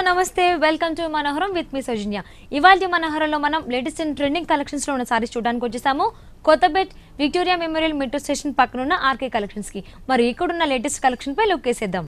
నమస్తే welcome to Manoharam with me Soujanya ఇవాళ మనోహరంలో మనం లేటెస్ట్ అండ్ ట్రెండింగ్ కలెక్షన్స్ లో ఉన్న సారీస్ చూడడానికి వచ్చేసాము Kothapet Victoria Memorial metro station పక్కన ఉన్న ఆర్కే కలెక్షన్స్ కి మరి ఇక్కడున్న లేటెస్ట్ కలెక్షన్ పై లుక్ వేసేద్దాం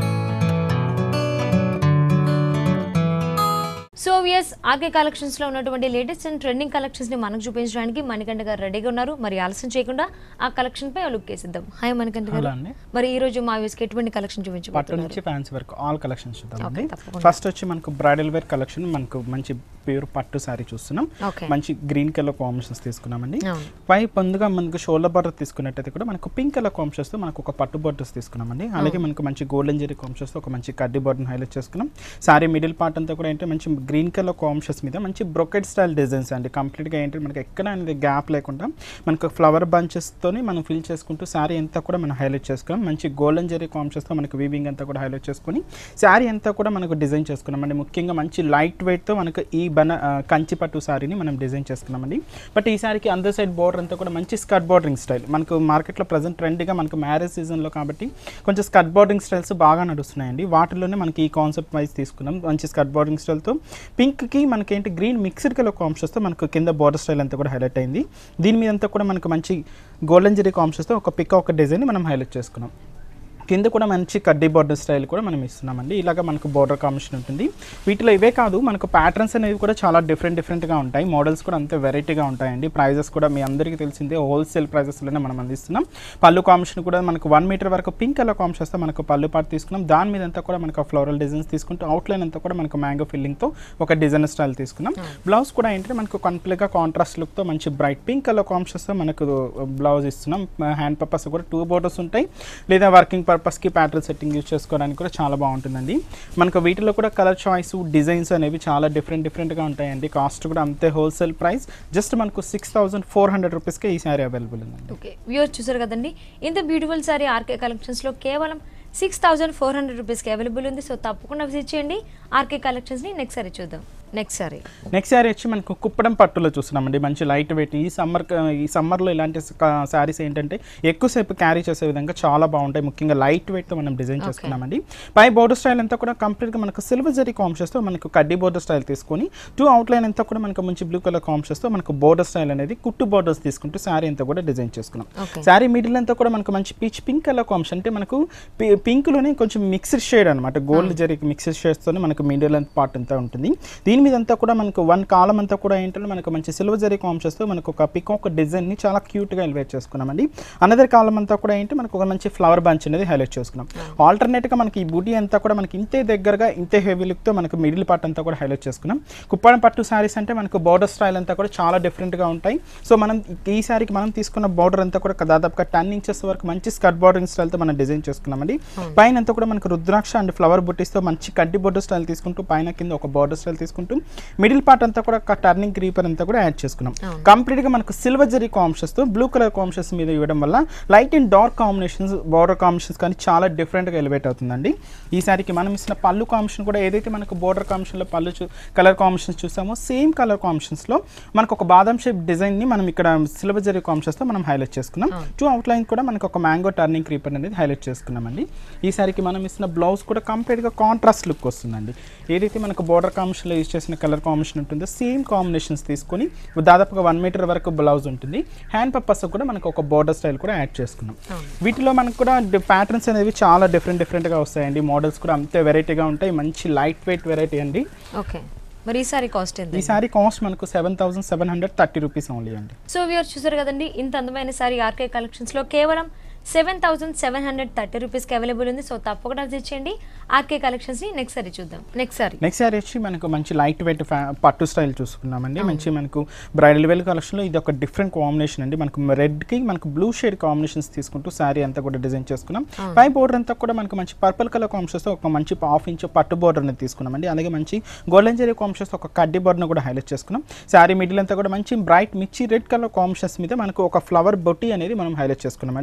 సో వియస్ ఆర్కే కలెక్షన్స్ లో ఉన్నటువంటి లేటెస్ట్ అండ్ ట్రెండింగ్ కలెక్షన్స్ ని మనకు చూపించడానికి మణికంఠ గారు రెడీగా ఉన్నారు మరి ఆలస్యం చేయకుండా ఆ కలెక్షన్ పై లుక్ వేసేద్దాం హాయ్ మణికంఠ గారు హలో అండి. మరి ఈ రోజు మా వ్యూస్ కి ఎటువంటి కలెక్షన్ పట్టు చూపించబోతున్నారు నుంచి ఫ్యాన్సీ వరకు ఆల్ కలెక్షన్స్ చూద్దామండి Okay, తప్పకుండా. ఫస్ట్ వచ్చి మనకు బ్రైడల్ వేర్ కలెక్షన్ మనకు మంచి ప్యూర్ పట్టు సారీ చూస్తున్నాం Okay. మంచి గ్రీన్ కలర్ కాంబినేషన్స్ తీసుకున్నామండి అవును. పై పొందుగా మనకు షోల్డర్ బార్డర్ తీసుకున్నట్టయితే కూడా మనకు పింక్ కలర్ కాంబినేషన్స్ తో మనకు ఒక పట్టు బార్డర్స్ తీసుకున్నామండి అలాగే మనకు మంచి గోల్డెన్ జెరీ కాంబినేషన్స్ తో ఒక మంచి కడ్డీ బార్డర్ హైలైట్ చేసుకున్నాం సారీ మిడిల్ పార్ట్ అంతా కూడా ఏంటంటే మంచి గ్రీన్ కలర్ కాంబినేషన్స్ మీద మంచి బ్రొకెట్ స్టైల్ డిజైన్స్ అండి కంప్లీట్ గా ఏంటంటే మనకి ఎక్కడ అనేది గ్యాప్ లేకుండా మనకు ఫ్లవర్ బంచెస్ తోని మనం ఫిల్ చేసుకుంటూ సారీ అంతా కూడా మనం హైలైట్ చేసుకున్నాం మంచి గోల్డెన్ జెరీ కాంబినేషన్స్ తో మనకు వీవింగ్ అంతా కూడా హైలైట్ చేసుకుని శారీ అంతా కూడా మనకు డిజైన్ చేసుకున్నాం అండి ముఖ్యంగా మంచి లైట్ వెయిట్ తో మనకు ఈ బన ఆ, కంచి పట్టు సారీని మనం డిజైన్ చేసుకున్నామండి బట్ ఈ సారీకి అందర్ సైడ్ బోర్డర్ అంతా కూడా మంచి స్కర్ట్ బోర్డరింగ్ స్టైల్ మనకు మార్కెట్లో ప్రజెంట్ ట్రెండ్గా మనకు మ్యారేజ్ సీజన్లో కాబట్టి కొంచెం స్కర్ట్ బోర్డరింగ్ స్టైల్స్ బాగా నడుస్తున్నాయండి వాటిలోనే మనకి ఈ కాన్సెప్ట్ వైజ్ తీసుకున్నాం మంచి స్కర్ట్ బోర్డరింగ్ స్టైల్తో పింక్కి మనకి ఏంటి గ్రీన్ మిక్స్డ్ కలర్ కాంప్షన్స్తో మనకు కింద బోర్డర్ స్టైల్ అంతా కూడా హైలైట్ అయింది దీని మీద అంతా కూడా మనకు మంచి గోల్డెన్ జెరీ కాంప్షన్స్తో ఒక పిక్ ఒక డిజైన్ మనం హైలైట్ చేసుకున్నాం కింద కూడా మంచి కడ్డీ బోర్డర్ స్టైల్ కూడా మనం ఇస్తున్నామండి ఇలాగ మనకు బోర్డర్ కాంబినేషన్ ఉంటుంది వీటిలో ఇవే కాదు మనకు ప్యాటర్న్స్ అనేవి కూడా చాలా డిఫరెంట్ డిఫరెంట్గా ఉంటాయి మోడల్స్ కూడా అంతే వెరైటీగా ఉంటాయండి ప్రైజెస్ కూడా మీ అందరికీ తెలిసిందే హోల్సేల్ ప్రైజెస్లోనే మనం అందిస్తున్నాం పళ్ళు కాంబినేషన్ కూడా మనకు వన్ మీటర్ వరకు పింక్ కలర్ కాంబినేషన్తో మనకు పళ్ళు పాటు తీసుకున్నాం దాని మీద అంతా కూడా మనకు ఫ్లోరల్ డిజైన్స్ తీసుకుంటూ అవుట్లైన్ అంతా కూడా మనకు మ్యాంగో ఫిల్లింగ్తో ఒక డిజైన్ స్టైల్ తీసుకున్నాం బ్లౌజ్ కూడా ఏంటంటే మనకు కంప్లీట్గా కాంట్రాస్ట్ లుక్తో మంచి బ్రైట్ పింక్ కలర్ కాంబినేషన్తో మనకు బ్లౌజ్ ఇస్తున్నాం హ్యాండ్ పర్పస్ కూడా టూ బోర్డర్స్ ఉంటాయి లేదా వర్కింగ్ పర్పస్కి ప్యాటర్న్ సెట్టింగ్ యూజ్ చేసుకోవడానికి కూడా చాలా బాగుంటుందండి మనకు వీటిలో కూడా కలర్ చాయిస్ డిజైన్స్ అనేవి చాలా డిఫరెంట్ డిఫరెంట్గా ఉంటాయండి కాస్ట్ కూడా అంతే హోల్సేల్ ప్రైస్ జస్ట్ మనకు సిక్స్ థౌసండ్ ఫోర్ హండ్రెడ్ రూపీస్కే ఈ శారీ అవైలబుల్ ఉందండి ఓకే వ్యూవర్స్ చూసారు కదండి ఇంత బ్యూటిఫుల్ సారీ ఆర్కే కలెక్షన్స్లో కేవలం సిక్స్ థౌజండ్ ఫోర్ హండ్రెడ్ రూపీస్కి అవైలబుల్ ఉంది సో తప్పకుండా విజిట్ చేయండి ఆర్కే కలెక్షన్స్ని నెక్స్ట్ సారీ చూద్దాం నెక్స్ట్ సారీ నెక్స్ట్ శారీ వచ్చి మనకు కుప్పడం పట్టులో చూస్తున్నామండి మంచి లైట్ వెయిట్ ఈ సమ్మర్ ఈ సమ్మర్లో ఇలాంటి శారీస్ ఏంటంటే ఎక్కువసేపు క్యారీ చేసే విధంగా చాలా బాగుంటాయి ముఖ్యంగా లైట్ వెయిట్తో మనం డిజైన్ చేసుకున్నామండి పై బోర్డర్ స్టైల్ అంతా కూడా కంప్లీట్గా మనకు సిల్వర్ జరీ కాంప్షన్స్తో మనకు కడ్డీ బోర్డర్ స్టైల్ తీసుకొని టూ అవుట్లైన్ అంతా కూడా మనకు మంచి బ్లూ కలర్ కాంప్షన్స్తో మనకు బోర్డర్ స్టైల్ అనేది కుట్టు బోర్డర్స్ తీసుకుంటూ శారీ అంతా కూడా డిజైన్ చేసుకున్నాం Okay. శారీ మిడిల్ అంతా కూడా మనకు మంచి పీచ్ పింక్ కలర్ కాంప్షన్ అంటే మనకు పి- పింక్ లోనే కొంచెం మిక్స్డ్ షేడ్ అనమాట గోల్డ్ జరీ మిక్స్డ్ షేడ్స్ తోనే మనకు మిడిల్ అంత పార్ట్ అంతా ఉంటుంది దీని మీద అంతా కూడా మనకు వన్ కాలం అంతా కూడా ఏంటంటే మనకు మంచి సిల్వర్ జరీ కాంప్షన్స్ తో మనకు ఒక పిక్ ఒక డిజైన్ ని చాలా క్యూట్ గా ఎలివేట్ చేసుకున్నామండి అనదర్ కాలం అంతా కూడా ఏంటి మనకు ఒక మంచి ఫ్లవర్ బంచ్ అనేది హైలైట్ చేసుకున్నాం ఆల్టర్నేట్ గా మనకి ఈ బూటీ అంతా కూడా మనకి ఇంతే దగ్గరగా ఇంతే హెవీ లుక్ తో మనకు మిడిల్ పార్ట్ అంతా కూడా హైలైట్ చేసుకున్నాం కుప్పాడం పట్టు శారీస్ అంటే మనకు బోర్డర్ స్టైల్ అంతా కూడా చాలా డిఫరెంట్ గా ఉంటాయి సో మనం ఈ శారీకి మనం తీసుకున్న బోర్డర్ అంతా కూడా దాదాపుగా టెన్ ఇంచెస్ వరకు మంచి స్కర్ట్ బోర్డరింగ్ స్టైల్ తో మనం డిజైన్ చేసుకున్నామండి పైన అంతా కూడా మనకు రుద్రాక్ష అండ్ ఫ్లవర్ బుట్టీస్ తో మంచి కడ్డి బోర్డర్ స్టైల్ తీసుకుంటూ పైన కింద ఒక బోర్డర్ స్టైల్ తీసుకుంటూ మిడిల్ పార్ట్ అంతా కూడా టర్నింగ్ క్రీపర్ అంతా కూడా యాడ్ చేసుకున్నాం కంప్లీట్ గా మనకు సిల్వర్ జరీ కాంబినేషన్స్ తో బ్లూ కలర్ కాంబినేషన్స్ మీద ఇవ్వడం వల్ల light and dark combinations border combinations కానీ చాలా డిఫరెంట్ గా ఎలివేట్ అవుతుందండి ఈ సారికి మనం ఇచ్చిన పళ్ళు కాంబినేషన్ కూడా ఏదైతే మనకు బోర్డర్ కాంబినేషన్ లో పళ్ళు కలర్ కాంబినేషన్స్ చూసామో సేమ్ కలర్ కాంబినేషన్స్ లో మనకు ఒక బాదం షేప్ డిజైన్ ని మనం ఇక్కడ సిల్వర్ జరీ కాంబినేషన్స్ తో మనం హైలైట్ చేసుకున్నాం టూ అవుట్ లైన్ కూడా మనకు ఒక మ్యాంగో టర్నింగ్ క్రీపర్ అనేది హైలైట్ చేసుకున్నామండి ఈ సారికి మనం ఇస్తున్న బ్లౌజ్ కూడా కంప్లీట్ గా కాంట్రాస్ట్ లుక్ వస్తుందండి ఏదైతే మనకు బోర్డర్ కాంబినేషన్ లో యూజ్ చేసిన కలర్ కాంబినేషన్ ఉంటుందో సేమ్ కాంబినేషన్స్ తీసుకొని దాదాపుగా వన్ మీటర్ వరకు బ్లౌజ్ ఉంటుంది హ్యాండ్ పర్పస్ కూడా మనకు ఒక బోర్డర్ స్టైల్ కూడా యాడ్ చేసుకున్నాం వీటిలో మనకు కూడా ప్యాటర్న్స్ అనేవి చాలా డిఫరెంట్ డిఫరెంట్గా వస్తాయండి మోడల్స్ కూడా అంతే వెరైటీగా ఉంటాయి మంచి లైట్ వెయిట్ వెరైటీ అండి ఓకే మరి ఈ సారీ కాస్ట్ ఎంత ఈ సారీ కాస్ట్ మనకు seven thousand seven hundred thirty rupees only అండి సో వ్యూవర్స్ చూసారు కదండి ఇంత అందమైన సారీ ఆర్కే కలెక్షన్స్లో కేవలం seven thousand seven hundred thirty రూపీస్కి అవైలబుల్ ఉంది సో తప్పకుండా విజిట్ చేయండి ఆర్కే కలెక్షన్స్ని నెక్స్ట్ సారీ చూద్దాం నెక్స్ట్ సారీ నెక్స్ట్ సారీ వచ్చి మనకు మంచి లైట్ వెయిట్ పట్టు స్టైల్ చూసుకున్నామండి మంచి మనకు బ్రైడల్ వెల్ కలెక్షన్లో ఇది ఒక డిఫరెంట్ కాంబినేషన్ అండి మనకు రెడ్కి మనకు బ్లూ షేడ్ కాంబినేషన్స్ తీసుకుంటూ శారీ అంతా కూడా డిజైన్ చేసుకున్నాం పై బోర్డర్ అంతా కూడా మనకు మంచి పర్పుల్ కలర్ కాంబినేషన్తో ఒక మంచి హాఫ్ ఇంచ్ పట్టు బోర్డర్ అనేది తీసుకున్నామండి అలాగే మంచి గోల్డెన్ జెరీ కాంబినేషన్స్ ఒక కడ్డీ బోర్డర్ని కూడా హైలైట్ చేసుకున్నాం శారీ మిడిల్ అంతా కూడా మంచి బ్రైట్ మిర్చి రెడ్ కలర్ కాంబినేషన్స్ మీద మనకు ఒక ఫ్లవర్ బొట్టి అనేది మనం హైలైట్ చేసుకున్నామండి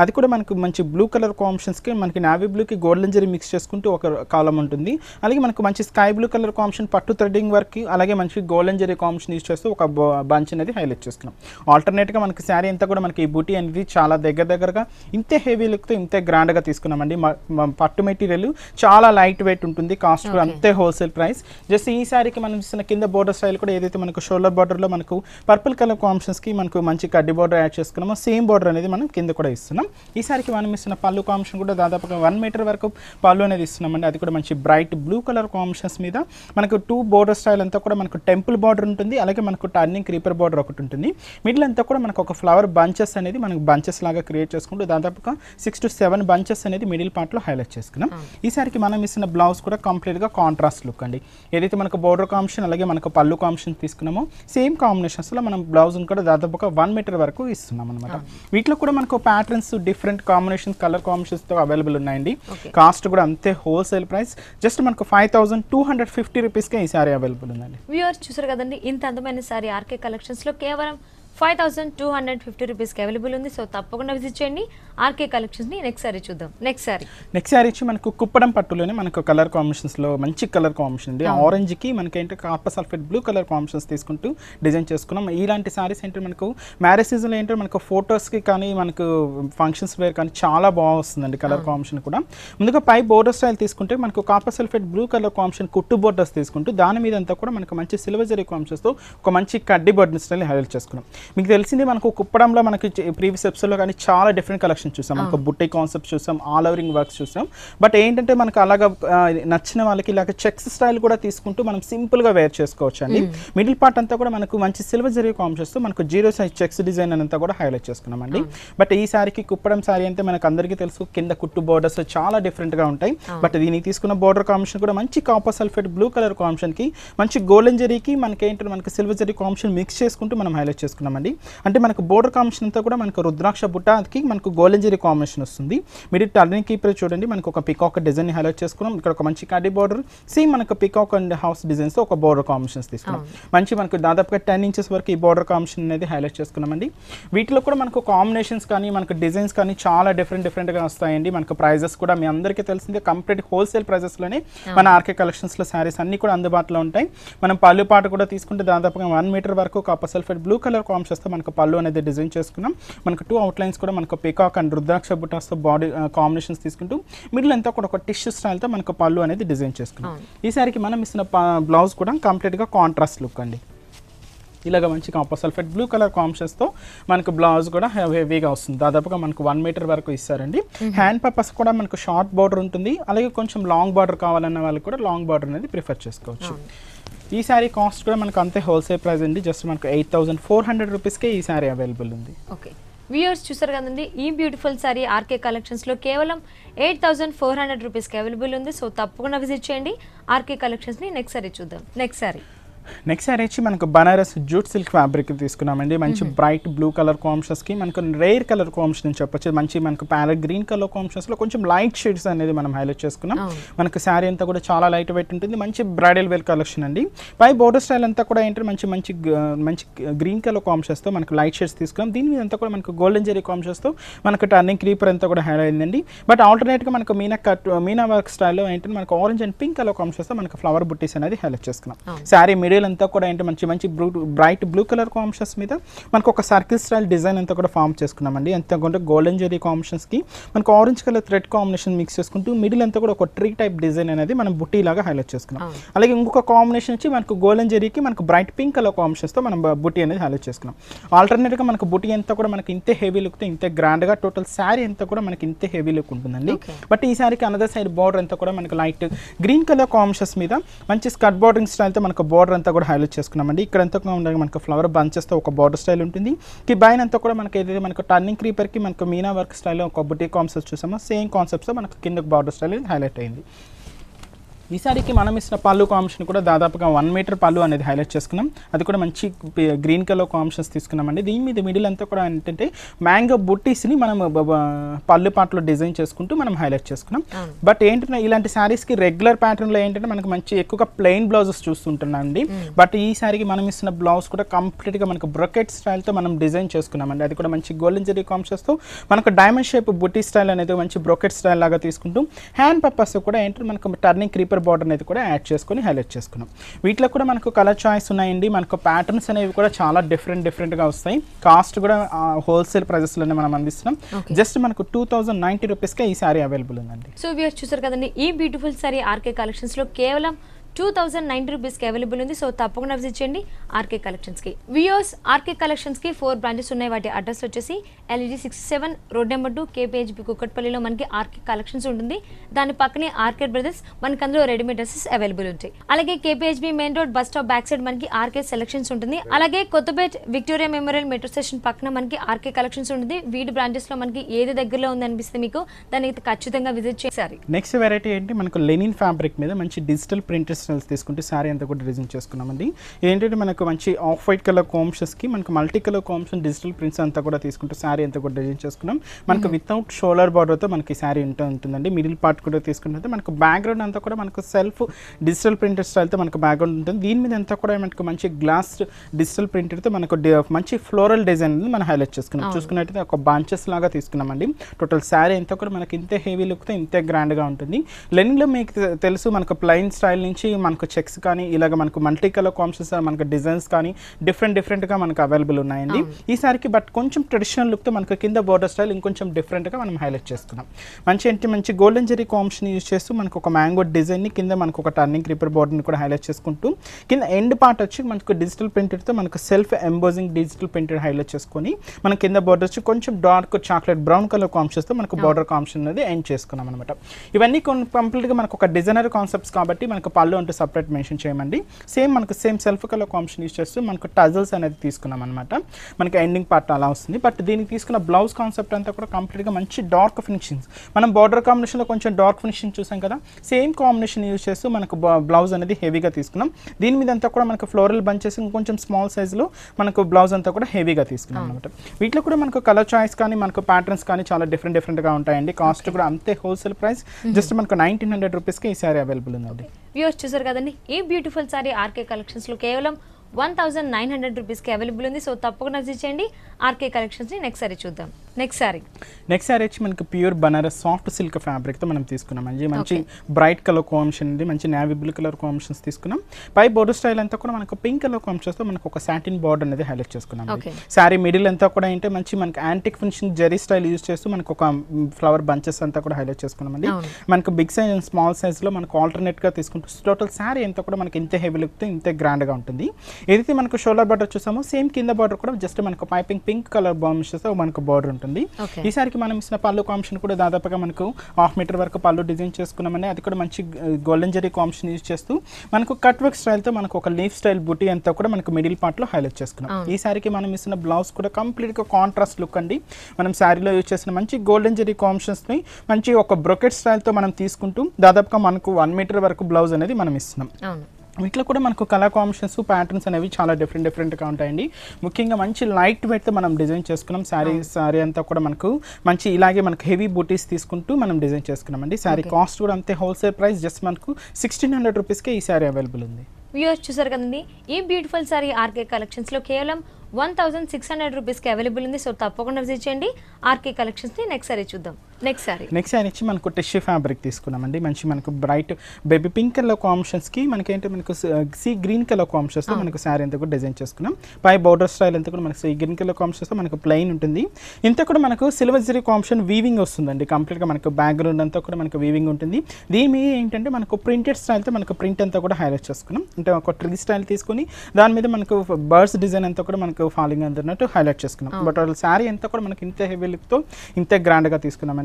అది కూడా మనకు మంచి బ్లూ కలర్ కాంబినేషన్స్కి మనకి నావీ బ్లూకి గోల్డెన్ జరీ మిక్స్ చేసుకుంటూ ఒక కాలం ఉంటుంది అలాగే మనకు మంచి స్కై బ్లూ కలర్ కాంబినేషన్ పట్టు థ్రెడ్డింగ్ వర్క్ అలాగే మంచి గోల్డెన్ జరీ కాంబినేషన్ యూస్ చేస్తూ ఒక బంచ్ అనేది హైలైట్ చేసుకున్నాం ఆల్టర్నేట్గా మనకి శారీ అంతా కూడా మనకి ఈ బూటీ అనేది చాలా దగ్గర దగ్గరగా ఇంతే హెవీ లుక్తో ఇంతే గ్రాండ్గా తీసుకున్నామండి మ- మ- పట్టు మెటీరియల్ చాలా లైట్ వెయిట్ ఉంటుంది కాస్ట్ కూడా Okay. అంతే హోల్సేల్ ప్రైస్ జస్ట్ ఈ శారీకి మనం ఇస్తున్న కింద బోర్డర్ స్టైల్ కూడా ఏదైతే మనకు షోల్డర్ బార్డర్లో మనకు పర్పుల్ కలర్ కాంబినేషన్స్కి మనకు మంచి కడ్డీ బార్డర్ యాడ్ చేసుకున్నామో సేమ్ బార్డర్ అనేది మనం కింద కూడా ఇస్తున్నాం ఈ సారికి మనం ఇస్తున్న పళ్ళు కాంబినేషన్ కూడా దాదాపుగా వన్ మీటర్ వరకు పళ్ళు అనేది ఇస్తున్నామండి అది కూడా మంచి బ్రైట్ బ్లూ కలర్ కాంబినేషన్స్ మీద మనకు టూ బోర్డర్ స్టైల్ అంతా కూడా మనకు టెంపుల్ బార్డర్ ఉంటుంది అలాగే మనకు టర్నింగ్ క్రీపర్ బార్డర్ ఒకటి ఉంటుంది మిడిల్ అంతా కూడా మనకు ఒక ఫ్లవర్ బంచెస్ అనేది మనకు బంచెస్ లాగా క్రియేట్ చేసుకుంటూ దాదాపుగా సిక్స్ టు సెవెన్ బంచెస్ అనేది మిడిల్ పార్ట్లో హైలైట్ చేసుకున్నాం ఈసారికి మనం ఇస్తున్న బ్లౌజ్ కూడా కంప్లీట్గా కాంట్రాస్ట్ లుక్ అండి ఏదైతే మనకు బోర్డర్ కాంబినేషన్ అలాగే మనకు పళ్ళు కాంబినేషన్ తీసుకున్నామో సేమ్ కాంబినేషన్స్లో మనం బ్లౌజ్ కూడా దాదాపుగా వన్ మీటర్ వరకు ఇస్తున్నాం అనమాట వీటిలో కూడా మనకు ప్యాటర్న్స్ డిఫరెంట్ కాంబినేషన్స్ కలర్ కాంబినేషన్స్తో అవైలబుల్ ఉన్నాయండి Okay. కాస్ట్ కూడా అంతే హోల్సేల్ ప్రైస్ జస్ట్ మనకు five thousand two hundred fifty రూపీస్కే ఈ సారీ అవైలబుల్ ఉందండి వ్యూవర్స్ చూసారు కదండి ఇంత అందమైన సారీ ఆర్కే కలెక్షన్స్లో కేవలం five thousand two hundred fifty రూపీస్కి అవైలబుల్ ఉంది సో తప్పకుండా విజిట్ చేయండి ఆర్కే కలెక్షన్స్ని నెక్స్ట్ సారీ చూద్దాం నెక్స్ట్ సారీ నెక్స్ట్ సారీ వచ్చి మనకు కుప్పడం పట్టులోనే మనకు కలర్ కాంబినేషన్స్ లో మంచి కలర్ కాంబినేషన్ అండి ఆరెంజ్ కి మనకి ఏంటంటే copper sulphate blue colour combinations తీసుకుంటూ డిజైన్ చేసుకున్నాం ఇలాంటి సారీస్ ఏంటంటే మనకు మ్యారేజ్ సీజన్లో ఏంటంటే మనకు photos కి కానీ మనకు ఫంక్షన్స్ వేర్ కానీ చాలా బాగా వస్తుందండి కలర్ కాంబినేషన్ కూడా ముందుగా పై బోర్డర్ స్టైల్ తీసుకుంటే మనకు copper sulphate blue colour combination కుట్టు బోర్డర్స్ తీసుకుంటూ దాని మీద అంతా కూడా మనకు మంచి సిల్వర్ జరీ కాంబినేషన్స్తో ఒక మంచి కడ్డీ బోర్డర్ స్టైల్ హైలైట్ చేసుకున్నాం మీకు తెలిసింది మనకు కుప్పడంలో మనకి ప్రీవియస్ ఎపిసోడ్లో కానీ చాలా డిఫరెంట్ కలెక్షన్ చూసాం మనకు బుట్టి కాన్సెప్ట్ చూసాం ఆల్ ఓవరింగ్ వర్క్స్ చూసాం బట్ ఏంటంటే మనకు అలాగా ఆ, నచ్చిన వాళ్ళకి ఇలాగ చెక్స్ స్టైల్ కూడా తీసుకుంటూ మనం సింపుల్ గా వేర్ చేసుకోవచ్చు అండి మిడిల్ పార్ట్ అంతా కూడా మనకు మంచి సిల్వర్ జరీ కాంబినేషన్తో మనకు జీరో సైజ్ చెక్స్ డిజైన్ అంతా కూడా హైలైట్ చేసుకున్నామండి బట్ ఈ సారీకి కుప్పడం సారీ అంటే మనకు అందరికీ తెలుసు కింద కుట్టు బోర్డర్స్ చాలా డిఫరెంట్ గా ఉంటాయి బట్ దీనికి తీసుకున్న బోర్డర్ కాంబినేషన్ కూడా మంచి copper sulphate blue colour combination కి మంచి గోల్డెన్ జరీకి మనకి ఏంటంటే మనకి సిల్వర్ జరీ కాంబినేషన్ మిక్స్ చేసుకుంటూ మనం హైలైట్ చేసుకున్నామండి అంటే మనకు బోర్డర్ కాంబినేషన్ అంతా కూడా మనకు రుద్రాక్ష బుట్టాకి మనకు గోల్డెన్ జరీ కాంబినేషన్ వస్తుంది మీరు టర్నింగ్ కీపర్ చూడండి మనకు ఒక పికాక్ డిజైన్ హైలైట్ చేసుకున్నాం ఇక్కడ ఒక మంచి కడ్డీ బోర్డర్ సేమ్ మనకు పికాక్ అండ్ హౌస్ డిజైన్స్ ఒక బోర్డర్ కాంబినేషన్స్ తీసుకున్నాం మంచి మనకు దాదాపుగా టెన్ ఇంచెస్ వరకు ఈ బోర్డర్ కాంబినేషన్ అనేది హైలైట్ చేసుకున్నామండి వీటిలో కూడా మనకు కాంబినేషన్స్ కానీ మనకు డిజైన్స్ కానీ చాలా డిఫరెంట్ డిఫరెంట్గా వస్తాయండి మనకు ప్రైజెస్ కూడా మీ అందరికీ తెలిసిందే కంప్లీట్ హోల్సేల్ ప్రైజెస్లోనే మన ఆర్కే కలెక్షన్స్లో శారీస్ అన్ని కూడా అందుబాటులో ఉంటాయి మనం పళ్ళు పాట కూడా తీసుకుంటే దాదాపుగా వన్ మీటర్ వరకు కాపర్ సల్ఫేట్ బ్లూ కలర్ కాంబినేషన్స్తో మనకు పళ్ళు అనేది డిజైన్ చేసుకున్నాం మనకు టూ అవుట్లైన్స్ కూడా మనకు పికాక్ అండ్ రుద్రాక్ష బుటాస్తో బాడీ కాంబినేషన్స్ తీసుకుంటూ మిడిల్ అంతా కూడా ఒక టిష్యూ స్టైల్తో మనకు పళ్ళు అనేది డిజైన్ చేసుకున్నాం ఈ సారికి మనం ఇస్తున్న బ్లౌజ్ కూడా కంప్లీట్గా కాంట్రాస్ట్ లుక్ అండి ఇలాగ మంచి కాపర్ సల్ఫేట్ బ్లూ కలర్ కాంబినేషన్స్తో మనకు బ్లౌజ్ కూడా హెవీగా వస్తుంది దాదాపుగా మనకు వన్ మీటర్ వరకు ఇస్తారండి హ్యాండ్ పర్పస్ కూడా మనకు షార్ట్ బార్డర్ ఉంటుంది అలాగే కొంచెం లాంగ్ బార్డర్ కావాలన్న వాళ్ళకి కూడా లాంగ్ బార్డర్ అనేది ప్రిఫర్ చేసుకోవచ్చు ఈ శారీ కాస్ట్ కూడా మనకు అంతే హోల్సేల్ ప్రైస్ అండి జస్ట్ మనకు ఎయిట్ థౌసండ్ ఫోర్ హండ్రెడ్ రూపీస్కే ఈ శారీ అవైలబుల్ ఉంది ఓకే వ్యూయర్స్ చూసారు కదండి ఈ బ్యూటిఫుల్ సారీ ఆర్కే కలెక్షన్స్లో కేవలం ఎయిట్ థౌసండ్ ఫోర్ హండ్రెడ్ రూపీస్కి అవైలబుల్ ఉంది సో తప్పకుండా విజిట్ చేయండి ఆర్కే కలెక్షన్స్ని నెక్స్ట్ సారీ చూద్దాం నెక్స్ట్ సారీ నెక్స్ట్ సారీ వచ్చి మనకు బనారస్ జూట్ సిల్క్ ఫ్యాబ్రిక్ తీసుకున్నామండి మంచి బ్రైట్ బ్లూ కలర్ కి మనకు రేర్ కలర్ కాంబినేషన్ అని చెప్పొచ్చు మంచి మనకు ప్యారెట్ గ్రీన్ కలర్ లో కొంచెం లైట్ షేడ్స్ అనేది మనం హైలైట్ చేసుకున్నాం అవును. మనకు శారీ అంతా కూడా చాలా లైట్ వెయిట్ ఉంటుంది మంచి బ్రైడల్ వేర్ కలెక్షన్ అండి పై బోర్డర్ స్టైల్ అంతా కూడా ఏంటంటే మంచి మంచి గ- మంచి గ్రీన్ కలర్ తో మనకు లైట్ షేడ్స్ తీసుకున్నాం దీని మీద అంతా కూడా మనకు గోల్డెన్ జెరీ తో మనకు టర్నింగ్ క్రీపర్ అంతా కూడా హైడ్ అయిందండి బట్ ఆల్టర్నేట్గా మనకు మీనా కట్ మీనా వర్క్ స్టైల్లో ఏంటంటే మనకు ఆరెంజ్ అండ్ పింక్ కలర్ తో మనకు ఫ్లవర్ బుట్టీస్ అనేది హైలైట్ చేసుకున్నాం అవును. శారీ మిడిల్ అంతా కూడా ఏంటి మంచి మంచి blue bright blue colour combinations మీద మనకు ఒక సర్కిల్ స్టైల్ డిజైన్ అంతా కూడా ఫామ్ చేసుకున్నామండి అంతే కొంటే గోల్డెన్ జెరీ కి మనకు orange colour thread combination mix చేసుకుంటూ మిడిల్ అంతా కూడా ఒక ట్రీ టైప్ డిజైన్ అనేది మనం బుట్టి లాగా హైలైట్ చేసుకున్నాం అవును. అలాగే ఇంకొక కాంబినేషన్ వచ్చి మనకు గోల్డెన్ జెరీకి మనకు బ్రైట్ పింక్ కలర్ కాంబినేషన్స్తో మనం బ- బుట్టి అనేది హైలైట్ చేసుకున్నాం ఆల్టర్నేట్గా మనకు బుట్టి అంతా కూడా మనకి ఇంతే హెవీ లుక్తో ఇంతే గ్రాండ్గా టోటల్ శారీ అంతా కూడా మనకి ఇంతే హెవీ లుక్ ఉంటుందండి Okay. బట్ ఈ శారీకి అనదర్ సైడ్ బార్డర్ అంతా కూడా మనకు లైట్ గ్రీన్ కలర్ కాంబినేషన్స్ మీద మంచి స్కర్ట్ బార్డరింగ్ స్టైల్తో మనకు బార్డర్ అంతా కూడా హైలైట్ చేసుకున్నామండి ఇక్కడ అంతా కూడా ఉండగా మనకు ఫ్లవర్ బంచెస్తో ఒక బార్డర్ స్టైల్ ఉంటుంది కి బైన్ అంతా కూడా మనకి ఏదైతే మనకు టర్నింగ్ క్రీపర్కి మనకు మీనా వర్క్ స్టైల్లో ఒక బుటీ కాన్సెప్ట్ చూసామో సేమ్ కాన్సెప్ట్తో మనకు కింద బార్డర్ స్టైల్ హైలైట్ అయింది ఈ సారీకి మనం ఇచ్చిన పళ్ళు కాంబినేషన్ కూడా దాదాపుగా వన్ మీటర్ పళ్ళు అనేది హైలైట్ చేసుకున్నాం అది కూడా మంచి గ్రీన్ కలర్ కాంబినేషన్స్ తీసుకున్నామండి దీని మీద మిడిల్ అంతా కూడా ఏంటంటే మ్యాంగో బుట్టీస్ని మనం బ- బ- పళ్ళు పాటలో డిజైన్ చేసుకుంటూ మనం హైలైట్ చేసుకున్నాం అవును. బట్ ఏంటంటే ఇలాంటి శారీస్కి రెగ్యులర్ ప్యాటర్న్లో ఏంటంటే మనకు మంచి ఎక్కువగా ప్లెయిన్ బ్లౌజెస్ చూస్తుంటున్నాం అండి బట్ ఈ సారీకి మనం ఇస్తున్న బ్లౌజ్ కూడా కంప్లీట్గా మనకు బ్రొకెట్ స్టైల్తో మనం డిజైన్ చేసుకున్నామండి అది కూడా మంచి గోల్డెన్ జరీ కాంప్షన్స్తో మనకు డైమండ్ షేప్ బుట్టి స్టైల్ అనేది మంచి బ్రొకెట్ స్టైల్ లాగా తీసుకుంటూ హ్యాండ్ పర్పస్ కూడా ఏంటంటే మనకు టర్నింగ్ క్రీపర్ బార్డర్ అనేది కూడా యాడ్ చేసుకొని హైలైట్ చేసుకున్నాం వీటిలో కూడా మనకు కలర్ చాయిస్ ఉన్నాయండి మనకు ప్యాటర్న్స్ అనేవి కూడా చాలా డిఫరెంట్ డిఫరెంట్గా వస్తాయి కాస్ట్ కూడా హోల్సేల్ ప్రైజెస్లోనే మనం అందిస్తున్నాం Okay. జస్ట్ మనకు టూ థౌజండ్ నైంటీ రూపీస్కే ఈ సారీ అవైలబుల్ ఉందండి సో వ్యూయర్స్ చూసారు కదండి ఈ బ్యూటిఫుల్ సారీ ఆర్కే కలెక్షన్స్ లో కేవలం టూ థౌసండ్ నైన్టీ రూపీస్కి అవైలబుల్ ఉంది సో తప్పకుండా విజిట్ చేయండి ఆర్కే కలెక్షన్స్కి వియోస్ ఆర్కే కలెక్షన్స్కి ఫోర్ బ్రాంచెస్ ఉన్నాయి వాటి అడ్రస్ వచ్చేసి LED six seven road number two KPHB కుక్కట్పల్లిలో మనకి ఆర్కే కలెక్షన్స్ ఉంటుంది దాని పక్కనే ఆర్కే బ్రదర్స్ మనకి అందులో రెడీమేడ్ డ్రెస్సెస్ అవైలబుల్ ఉంటాయి అలాగే KPHB main road bus stop back side మనకి ఆర్కే సెలెక్షన్స్ ఉంటుంది అలాగే Kothapet Victoria Memorial metro station పక్కన మనకి ఆర్కే కలెక్షన్స్ ఉంటుంది వీటి బ్రాంచెస్ లో మనకి ఏది దగ్గరలో ఉంది అనిపిస్తుంది మీకు దానికి ఖచ్చితంగా విజిట్ చేసారి నెక్స్ట్ వెరైటీ ఏంటి మనకు లెనిన్ ఫ్యాబ్రిక్ మీద మంచి డిజిటల్ ప్రింటెడ్ స్టైల్స్ తీసుకుంటే సారీ అంతా కూడా డిజైన్ చేసుకున్నామండి ఏంటంటే మనకు మంచి ఆఫ్ వైట్ కలర్ కోమ్షన్స్కి మనకు multi colour combination digital prints అంతా కూడా తీసుకుంటే సారీ అంతా కూడా డిజైన్ చేసుకున్నాం మనకు వితౌట్ షోలర్ బార్డర్తో మనకి సారీ ఉంటూ ఉంటుందండి మిడిల్ పార్ట్ కూడా తీసుకుంటే మనకు బ్యాక్గ్రౌండ్ అంతా కూడా మనకు సెల్ఫ్ డిజిటల్ ప్రింటెడ్ స్టైల్తో మనకు బ్యాక్గ్రౌండ్ ఉంటుంది దీని మీద అంతా కూడా మనకు మంచి గ్లాస్ డిజిటల్ ప్రింటెడ్తో మనకు డి- మంచి ఫ్లోరల్ డిజైన్ అనేది మనం హైలైట్ చేసుకున్నాం అవును. చూసుకున్నట్టయితే ఒక బాంచెస్ లాగా తీసుకున్నామండి టోటల్ శారీ అంతా కూడా మనకి ఇంతే హెవీ లుక్తో ఇంతే గ్రాండ్గా ఉంటుంది లెనిన్లో మీకు తె- తెలుసు మనకు ప్లెయిన్ స్టైల్ నుంచి మనకు చెక్స్ కానీ ఇలాగ మనకు మల్టీ కలర్ కాంప్షన్స్ మనకు డిజైన్స్ కానీ డిఫరెంట్ డిఫరెంట్గా మనకు అవైలబుల్ ఉన్నాయండి ఈ సారీకి బట్ కొంచెం ట్రెడిషనల్ లుక్తో మనకు కింద బోర్డర్ స్టైల్ ఇంకొంచెం డిఫరెంట్గా మనం హైలైట్ చేసుకున్నాం మంచి ఏంటి మంచి గోల్డెన్ జెరీ కాంప్షన్ యూజ్ చేస్తూ మనకు ఒక మ్యాంగో డిజైన్ని కింద మనకు ఒక టర్నింగ్ క్రీపర్ బోర్డర్ని కూడా హైలైట్ చేసుకుంటూ కింద ఎండ్ పార్ట్ వచ్చి మనకు డిజిటల్ ప్రింటెడ్తో మనకు self embossing digital printed highlight చేసుకొని మన కింద బోర్డర్ వచ్చి కొంచెం డార్క్ చాక్లెట్ బ్రౌన్ కలర్ కాంప్షన్స్తో మనకు బోర్డర్ కాంప్షన్ అనేది ఎండ్ చేసుకున్నాం అనమాట ఇవన్నీ కొన్ని కంప్లీట్గా మనకు ఒక డిజైనర్ కాన్సెప్ట్స్ కాబట్టి మనకు పళ్ళు అంటూ సపరేట్ మెన్షన్ చేయమండి సేమ్ మనకు same self colour combination use చేస్తూ మనకు టజల్స్ అనేది తీసుకున్నాం అనమాట మనకి ఎండింగ్ పార్ట్ అలా వస్తుంది బట్ దీనికి తీసుకున్న బ్లౌజ్ కాన్సెప్ట్ అంతా కూడా కంప్లీట్గా మంచి డార్క్ ఫినిషింగ్స్ మనం బార్డర్ కాంబినేషన్లో కొంచెం డార్క్ ఫినిషింగ్ చూసాం కదా సేమ్ కాంబినేషన్ యూస్ చేస్తూ మనకు బ్లౌజ్ అనేది హెవీగా తీసుకున్నాం దీని మీద అంతా కూడా మనకు ఫ్లోరల్ బంచెస్ ఇంకొంచెం స్మాల్ సైజులో మనకు బ్లౌజ్ అంతా కూడా హెవీగా తీసుకున్నాం అనమాట వీటిలో కూడా మనకు కలర్ చాయిస్ కానీ మనకు ప్యాటర్న్స్ కానీ చాలా డిఫరెంట్ డిఫరెంట్గా ఉంటాయండి కాస్ట్ కూడా అంతే హోల్సేల్ ప్రైస్ జస్ట్ మనకు నైన్టీన్ హండ్రెడ్ రూపీస్కి ఈ సారీ అవైలబుల్ ఉందండి వ్యూవర్స్ చూసారు కదండి ఈ బ్యూటిఫుల్ సారీ ఆర్కే కలెక్షన్స్ లో కేవలం వన్ థౌసండ్ నైన్ హండ్రెడ్ రూపీస్కి అవైలబుల్ ఉంది సో తప్పకుండా విజిట్ చేయండి ఆర్కే కలెక్షన్స్ని నెక్స్ట్ సారీ చూద్దాం నెక్స్ట్ సారీ నెక్స్ట్ సారీ వచ్చి మనకి ప్యూర్ బనారస్ సాఫ్ట్ సిల్క్ ఫ్యాబ్రిక్తో మనం తీసుకున్నాం మంచి మంచి బ్రైట్ కలర్ కాంబినేషన్ ఉంది మంచి నావీ బ్లూ కలర్ కాంబినేషన్స్ తీసుకున్నాం పై బోర్డర్ స్టైల్ అంతా కూడా మనకు పింక్ కలర్ కాంబినేషన్తో మనకు ఒక సాటిన్ బార్డర్ అనేది హైలైట్ చేసుకున్నాం Okay. శారీ మిడిల్ అంతా కూడా ఏంటంటే మంచి మనకి antique finishing zari style use చేస్తూ మనకు ఒక ఫ్లవర్ బంచెస్ అంతా కూడా హైలైట్ చేసుకున్నామండి అవును. మనకు బిగ్ సైజ్ అండ్ స్మాల్ సైజ్లో మనకు ఆల్టర్నేట్గా తీసుకుంటూ టోటల్ శారీ అంతా కూడా మనకి ఇంతే హెవీ లుక్తో ఇంతే గ్రాండ్గా ఉంటుంది ఏదైతే మనకు షోల్డర్ బార్డర్ చూసామో సేమ్ కింద బార్డర్ కూడా జస్ట్ మనకు పైపింగ్ పింక్ కలర్ బాంబిషన్తో మనకు బార్డర్ ఉంటుంది Okay. ఈ సారికి మనం ఇచ్చిన పళ్ళు కాంబినేషన్ కూడా దాదాపుగా మనకు హాఫ్ మీటర్ వరకు పళ్ళు డిజైన్ చేసుకున్నామని అది కూడా మంచి గోల్డెన్ జరీ కాంబినేషన్ యూజ్ చేస్తూ మనకు కట్ వర్క్ స్టైల్తో మనకు ఒక లీఫ్ స్టైల్ బుటీ అంతా కూడా మనకు మిడిల్ పార్ట్లో హైలైట్ చేసుకున్నాం అవును. ఈ సారికి మనం ఇస్తున్న బ్లౌజ్ కూడా కంప్లీట్గా కాంట్రాస్ట్ లుక్ అండి మనం శారీలో యూజ్ చేసిన మంచి గోల్డెన్ జరీ కాంబినేషన్స్ని మంచి ఒక బ్రొకెట్ స్టైల్తో మనం తీసుకుంటూ దాదాపుగా మనకు వన్ మీటర్ వరకు బ్లౌజ్ అనేది మనం ఇస్తున్నాం అవును వీటిలో కూడా మనకు కలర్ కాంబినేషన్స్ ప్యాటర్న్స్ అనేవి చాలా డిఫరెంట్ డిఫరెంట్గా ఉంటాయండి ముఖ్యంగా మంచి లైట్ వెయిట్తో మనం డిజైన్ చేసుకున్నాం శారీ శారీ అంతా కూడా మనకు మంచి ఇలాగే మనకు హెవీ బూటీస్ తీసుకుంటూ మనం డిజైన్ చేసుకున్నామండి శారీ కాస్ట్ కూడా అంతే హోల్సేల్ ప్రైస్ జస్ట్ మనకు సిక్స్టీన్ హండ్రెడ్ రూపీస్కే ఈ శారీ అవైలబుల్ ఉంది వ్యూవర్స్ చూసారు కదండి ఈ బ్యూటిఫుల్ సారీ ఆర్కే కలెక్షన్స్లో కేవలం వన్ థౌసండ్ సిక్స్ హండ్రెడ్ రూపీస్కి అవైలబుల్ ఉంది సో తప్పకుండా విజిట్ చేయండి ఆర్కే కలెక్షన్స్ని నెక్స్ట్ సారీ చూద్దాం నెక్స్ట్ సారీ నెక్స్ట్ సారీ వచ్చి మనకు టిష్యూ ఫ్యాబ్రిక్ తీసుకున్నామండి మంచి మనకు బ్రైట్ బేబీ పింక్ కలర్ కాంబినేషన్స్కి మనకి ఏంటి మనకు సీ గ్రీన్ కలర్ కాంబినేషన్స్తో మనకు శారీ అంతా కూడా డిజైన్ చేసుకున్నాం పై బోర్డర్ స్టైల్ అంతా కూడా మనకు సీ గ్రీన్ కలర్ కాంబినేషన్స్తో మనకు ప్లెయిన్ ఉంటుంది ఇంత కూడా మనకు సిల్వర్ జరీ కాంబినేషన్ వీవింగ్ వస్తుందండి కంప్లీట్గా మనకు బ్యాక్గ్రౌండ్ అంతా కూడా మనకు వీవింగ్ ఉంటుంది దీని మీద ఏంటంటే మనకు ప్రింటెడ్ స్టైల్తో మనకు ప్రింట్ అంతా కూడా హైలైట్ చేసుకున్నాం అంటే ఒక ట్రీ స్టైల్ తీసుకుని దాని మీద మనకు బర్డ్స్ డిజైన్ అంతా కూడా మనకు ఫాలింగ్ అందున్నట్టు హైలైట్ చేసుకున్నాం బట్ వాళ్ళ శారీ అంతా కూడా మనకి ఇంత హెవీ లుక్తో ఇంత గ్రాండ్గా తీసుకున్నామండి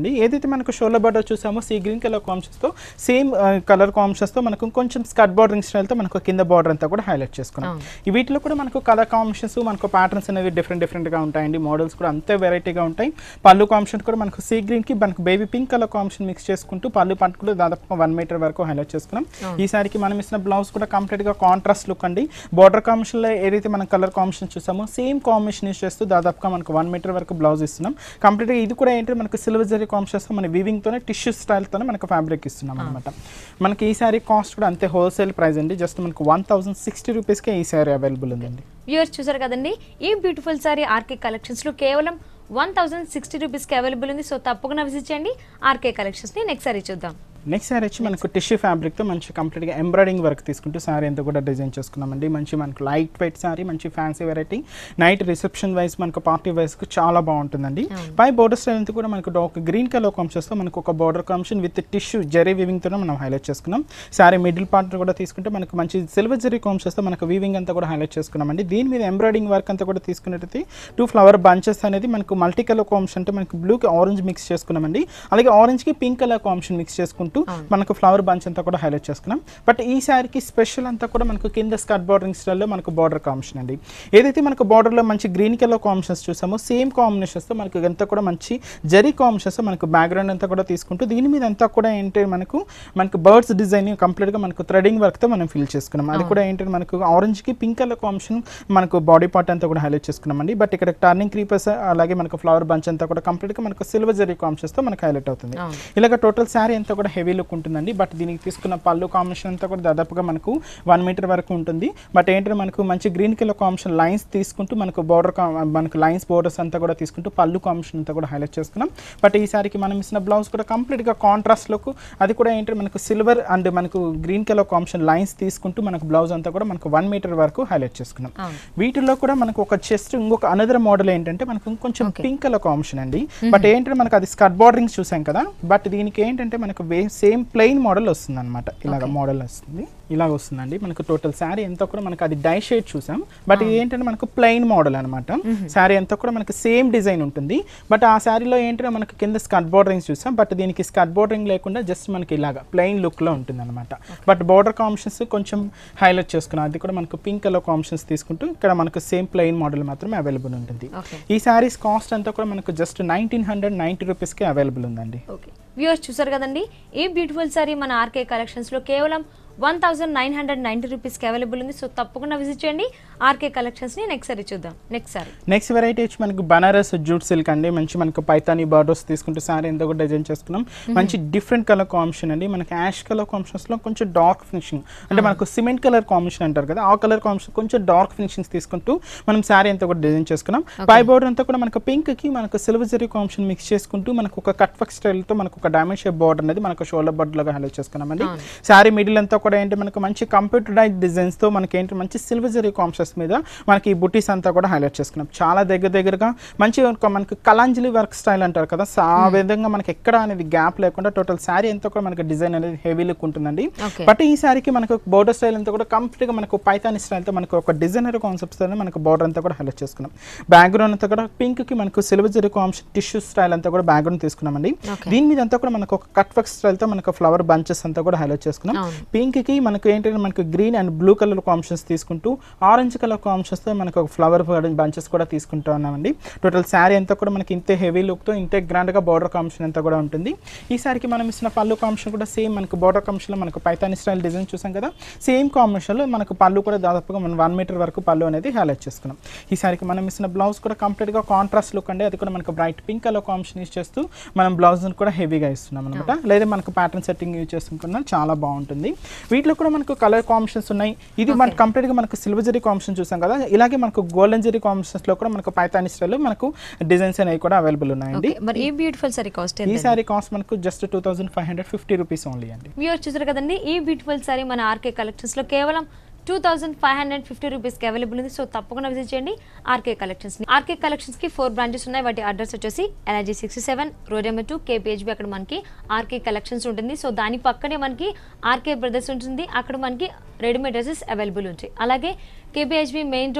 అండి ఏదైతే మనకు షోల్డర్ బార్డర్ చూసామో సీ గ్రీన్ కలర్ కాంప్షన్స్తో సేమ్ కలర్ కాంప్షన్స్తో మనకు కొంచెం స్కర్ట్ బార్డరింగ్ స్టైల్తో మనకు కింద బార్డర్ అంతా కూడా హైలైట్ చేసుకున్నాం అవును. ఈ వీటిలో కూడా మనకు కలర్ కాంబినేషన్స్ మనకు ప్యాటర్న్స్ అనేవి డిఫరెంట్ డిఫరెంట్గా ఉంటాయండి మోడల్స్ కూడా అంతే వెరైటీగా ఉంటాయి పళ్ళు కాంబినేషన్ కూడా మనకు సీ గ్రీన్కి మనకు baby pink colour combination mix చేసుకుంటూ పళ్ళు పంట కూడా దాదాపు వన్ మీటర్ వరకు హైలైట్ చేసుకున్నాం అవును. ఈ సారికి మనం ఇచ్చిన బ్లౌజ్ కూడా కంప్లీట్గా కాంట్రాస్ట్ లుక్ అండి బార్డర్ కాంబినేషన్లో ఏదైతే మనం కలర్ కాంబినేషన్ చూసామో సేమ్ కాంబినేషన్ యూస్ చేస్తూ దాదాపుగా మనకు వన్ మీటర్ వరకు బ్లౌజ్ ఇస్తున్నాం కంప్లీట్గా ఇది కూడా ఏంటంటే మనకు సిల్వర్ జరీ కాంబినేషన్తో మన వీవింగ్తోనే టిష్యూ స్టైల్తోనే మనకు ఫ్యాబ్రిక్ ఇస్తున్నాం అనమాట మనకి ఈ సారీ కాస్ట్ కూడా అంతే హోల్సేల్ ప్రైస్ అండి జస్ట్ మనకు వన్ థౌసండ్ సిక్స్టీ రూపీస్కే ఈ సారీ అవైలబుల్ ఉందండి వ్యూవర్స్ చూసారు కదండి ఈ బ్యూటిఫుల్ సారీ ఆర్కే కలెక్షన్స్లో కేవలం వన్ థౌసండ్ సిక్స్టీ రూపీస్కి అవైలబుల్ ఉంది సో తప్పకుండా విజిట్ చేయండి ఆర్కే కలెక్షన్స్ని నెక్స్ట్ సారీ చూద్దాం నెక్స్ట్ సారీ వచ్చి మనకు టిష్యూ ఫ్యాబ్రిక్తో మంచి కంప్లీట్గా ఎంబ్రాయిడింగ్ వర్క్ తీసుకుంటూ సారీ అంతా కూడా డిజైన్ చేసుకున్నామండి మంచి మనకు లైట్ వెయిట్ సారీ మంచి fancy variety night reception wise మనకు పార్టీ వైజ్కి చాలా బాగుంటుందండి అవును. పై బోర్డర్ స్టైల్ అంతా కూడా మనకు ఒక గ్రీన్ కలర్ కాంప్షన్స్తో మనకు ఒక border combination with tissue zari వీవింగ్తో మనం హైలైట్ చేసుకున్నాం సారీ మిడిల్ పార్ట్ కూడా తీసుకుంటే మనకు మంచి సిల్వర్ జరీ కాంప్షన్స్తో మనకు వీవింగ్ అంతా కూడా హైలైట్ చేసుకున్నామండి దీని మీద ఎంబ్రాయిడింగ్ వర్క్ అంతా కూడా తీసుకున్నట్టయితే టూ ఫ్లవర్ బంచెస్ అనేది మనకు మల్టీ కలర్ కాంప్షన్ అంటే మనకు బ్లూకి ఆరెంజ్ మిక్స్ చేసుకున్నామండి అలాగే ఆరెంజ్కి పింక్ కలర్ కాంప్షన్ మిక్స్ చేసుకుంటూ అవును. మనకు ఫ్లవర్ బంచ్ అంతా కూడా హైలైట్ చేసుకున్నాం బట్ ఈ శారీకి స్పెషల్ అంతా కూడా మనకు కింద స్కర్ట్ బార్డరింగ్ స్టైల్లో మనకు బార్డర్ కాంబినేషన్ అండి ఏదైతే మనకు బార్డర్లో మంచి గ్రీన్ కలర్ కాంబినేషన్స్ చూసామో సేమ్ కాంబినేషన్స్తో మనకు అంతా కూడా మంచి జరీ కాంబినేషన్స్ మనకు బ్యాక్గ్రౌండ్ అంతా కూడా తీసుకుంటూ దీని మీద అంతా కూడా ఏంటి మనకు మనకు బర్డ్స్ డిజైన్ కంప్లీట్గా మనకు థ్రెడింగ్ వర్క్తో మనం ఫిల్ చేసుకున్నాం అది కూడా ఏంటంటే మనకు ఆరెంజ్కి పింక్ కలర్ కాంబినేషన్ మనకు బాడీ పార్ట్ అంతా కూడా హైలైట్ చేసుకున్నామండి బట్ ఇక్కడ టర్నింగ్ క్రీపర్స్ అలాగే మనకు ఫ్లవర్ బంచ్ అంతా కూడా కంప్లీట్గా మనకు సిల్వర్ జరీ కాంబినేషన్స్తో మనకు హైలైట్ అవుతుంది అవును ఇలాగ టోటల్ శారీ అంతా కూడా హెవీ లుక్ ఉంటుందండి బట్ దీనికి తీసుకున్న పళ్ళు కాంబినేషన్ అంతా కూడా దాదాపుగా మనకు వన్ మీటర్ వరకు ఉంటుంది బట్ ఏంటంటే మనకు మంచి గ్రీన్ కలర్ కాంబినేషన్ లైన్స్ తీసుకుంటూ మనకు బోర్డర్ మనకు లైన్స్ బోర్డర్స్ అంతా కూడా తీసుకుంటూ పళ్ళు కాంబినేషన్ అంతా కూడా హైలైట్ చేసుకున్నాం బట్ ఈ సారికి మనం ఇచ్చిన బ్లౌజ్ కూడా కంప్లీట్గా కాంట్రాస్ట్ లుక్ అది కూడా ఏంటంటే మనకు సిల్వర్ అండ్ మనకు గ్రీన్ కలర్ కాంబినేషన్ లైన్స్ తీసుకుంటూ మనకు బ్లౌజ్ అంతా కూడా మనకు వన్ మీటర్ వరకు హైలైట్ చేసుకున్నాం అవును వీటిల్లో కూడా మనకు ఒక చెస్ట్ ఇంకొక అనదర్ మోడల్ ఏంటంటే మనకు ఇంకొంచెం Okay. పింక్ కలర్ కాంబినేషన్ అండి బట్ ఏంటంటే మనకు అది స్కర్ట్ బార్డరింగ్ చూసాం కదా బట్ దీనికి ఏంటంటే మనకు సేమ్ ప్లెయిన్ మోడల్ వస్తుంది అనమాట ఇలాగ మోడల్ వస్తుంది ఇలాగ వస్తుందండి మనకు టోటల్ శారీ అంతా కూడా మనకు అది డై షేడ్ చూసాం బట్ ఇది ఏంటంటే మనకు ప్లెయిన్ మోడల్ అనమాట శారీ అంతా కూడా మనకు సేమ్ డిజైన్ ఉంటుంది బట్ ఆ శారీలో ఏంటంటే మనకు కింద స్కర్ట్ బార్డరింగ్ చూసాం బట్ దీనికి స్కర్ట్ బార్డరింగ్ లేకుండా జస్ట్ మనకి ఇలాగ ప్లెయిన్ లుక్లో ఉంటుంది అనమాట బట్ బార్డర్ కాంబినేషన్స్ కొంచెం హైలైట్ చేసుకున్నాం అది కూడా మనకు పింక్ కలర్ కాంబినేషన్స్ తీసుకుంటూ ఇక్కడ మనకు సేమ్ ప్లెయిన్ మోడల్ మాత్రమే అవైలబుల్ ఉంటుంది ఓకే ఈ శారీస్ కాస్ట్ అంతా కూడా మనకు జస్ట్ నైన్టీన్ హండ్రెడ్ నైంటీ రూపీస్కి అవైలబుల్ ఉందండి ఓకే వ్యూవర్స్ చూసారు కదండి ఈ బ్యూటిఫుల్ సారీ మన ఆర్కే కలెక్షన్స్లో కేవలం one thousand nine hundred ninety రూపీస్కి అవైలబుల్ ఉంది సో తప్పకుండా విజిట్ చేయండి ఆర్కే కలెక్షన్స్ని నెక్స్ట్ సారీ చూద్దాం నెక్స్ట్ సారీ నెక్స్ట్ వెరైటీ వచ్చి మనకు బనారస్ జూట్ సిల్క్ అండి మంచి మనకు పైతాని బార్డర్స్ తీసుకుంటే సారీ ఎంత కూడా డిజైన్ చేసుకున్నాం మంచి డిఫరెంట్ కలర్ కాంబినేషన్ అండి మనకి యాష్ కలర్ కాంబినేషన్స్లో కొంచెం డార్క్ ఫినిషింగ్ అంటే మనకు సిమెంట్ కలర్ కాంబినేషన్ అంటారు కదా ఆ కలర్ కాంబినేషన్ కొంచెం డార్క్ ఫినిషింగ్స్ తీసుకుంటూ మనం సారీ అంతా కూడా డిజైన్ చేసుకున్నాం పై బార్డర్ అంతా కూడా మనకు పింక్ కి మనకు సిల్వర్ జరీ కాంబినేషన్ మిక్స్ చేసుకుంటూ మనకు ఒక కట్ వర్క్ స్టైల్తో మనకు ఒక డైమండ్ షేప్ బార్డర్ అనేది మనకు షోల్డర్ బార్డర్ లాగా హైలైట్ చేసుకున్నామండి అవును. శారీ మిడిల్ అంతా కూడా ఏంటి మనకు మంచి కంప్యూటరైజ్ డిజైన్స్ తో మనకి ఏంటి మంచి సిల్వర్ జరీ కాంప్సెస్ మీద మనకి ఈ బుటీస్ అంతా కూడా హైలైట్ చేసుకున్నాం చాలా దగ్గర దగ్గరగా మంచి ఒక మనకి కలాంజలి వర్క్ స్టైల్ అంటారు కదా సో ఆ విధంగా మనకి ఎక్కడ అనేది గ్యాప్ లేకుండా టోటల్ శారీ అంతా కూడా మనకి డిజైన్ అనేది హెవీ లుక్ ఉంటుందండి ఓకే బట్ ఈ శారీకి మనకు బోర్డర్ స్టైల్ అంతా కూడా కంప్లీట్ గా మనకు పైతాని స్టైల్ తో మనకు ఒక డిజైనర్ కాన్సెప్ట్స్ తో మనకు బోర్డర్ అంతా కూడా హైలైట్ చేసుకున్నాం బ్యాక్గ్రౌండ్ అంతా కూడా పింక్ కి మనకు సిల్వర్ జరీ కాంప్స్ టిష్యూ స్టైల్ అంతా కూడా బ్యాక్గ్రౌండ్ తీసుకున్నామండి ఓకే దీని మీద అంతా కూడా మనకు ఒక కట్ వర్క్ స్టైల్ తో మనకు ఫ్లవర్ బంచెస్ అంతా కూడా హైలైట్ చేసుకున్నాం అవును పింక్ కి మనకు ఏంటంటే మనకు green and blue colour combinations తీసుకుంటూ ఆరెంజ్ కలర్ కాంబినేషన్స్ తో మనకు ఒక ఫ్లవర్ బంచెస్ కూడా తీసుకుంటూ ఉన్నామండి టోటల్ శారీ అంతా కూడా మనకి ఇంతే హెవీ లుక్ తో ఇంతే గ్రాండ్ గా బార్డర్ కాంబినేషన్ అంతా కూడా ఉంటుంది ఈ శారీకి మనం ఇచ్చిన పళ్ళు కాంబినేషన్ కూడా సేమ్ మనకు బార్డర్ కాంబినేషన్ లో మనకు పైతాని స్టైల్ డిజైన్ చూసాం కదా సేమ్ కాంబినేషన్ లో మనకు పళ్ళు కూడా దాదాపుగా మనం వన్ మీటర్ వరకు పళ్ళు అనేది హైలైట్ చేసుకున్నాం ఈ శారీకి మనం ఇచ్చిన బ్లౌజ్ కూడా కంప్లీట్ గా కాంట్రాస్ట్ లుక్ అండి అది కూడా మనకు bright pink colour combination use చేస్తూ మనం బ్లౌజ్ కూడా హెవీగా ఇస్తున్నాం అనమాట లేదా మనకు ప్యాటర్న్ సెట్టింగ్ యూజ్ చేసుకున్నా చాలా బాగుంటుంది వీటిలో కూడా మనకు కలర్ కాంబినేషన్స్ ఉన్నాయి ఇది మనకు కంప్లీట్ గా మనకు సిల్వర్ జరీ కాంబినేషన్ చూసాం కదా ఇలాగే మనకు గోల్డెన్ జరీ కాంబినేషన్స్ లో కూడా మనకు పైతాని స్టైల్ మనకు డిజైన్స్ అనేవి కూడా అవైలబుల్ ఉన్నాయండి ఓకే మరి ఈ బ్యూటిఫుల్ సారీ కాస్ట్ ఈ ఎంత సారీ కాస్ట్ మనకు just two thousand five hundred fifty rupees only అండి వ్యూవర్స్ చూసారు కదండి ఈ బ్యూటిఫుల్ సారీ మన ఆర్కే కలెక్షన్స్లో కేవలం two thousand five hundred fifty రూపీస్కి అవైలబుల్ ఉంది సో తప్పకుండా విజిట్ చేయండి ఆర్కే కలెక్షన్స్ ఆర్కే కలెక్షన్స్కి ఫోర్ బ్రాంచెస్ ఉన్నాయి వాటి అడ్రస్ వచ్చేసి LIG sixty seven road number two KPHB అక్కడ మనకి ఆర్కే కలెక్షన్స్ ఉంటుంది సో దాని పక్కనే మనకి ఆర్కే బ్రదర్స్ ఉంటుంది అక్కడ మనకి రెడీమేడ్ డ్రెస్సెస్ అవైలబుల్ ఉంటాయి అలాగే KPHB main road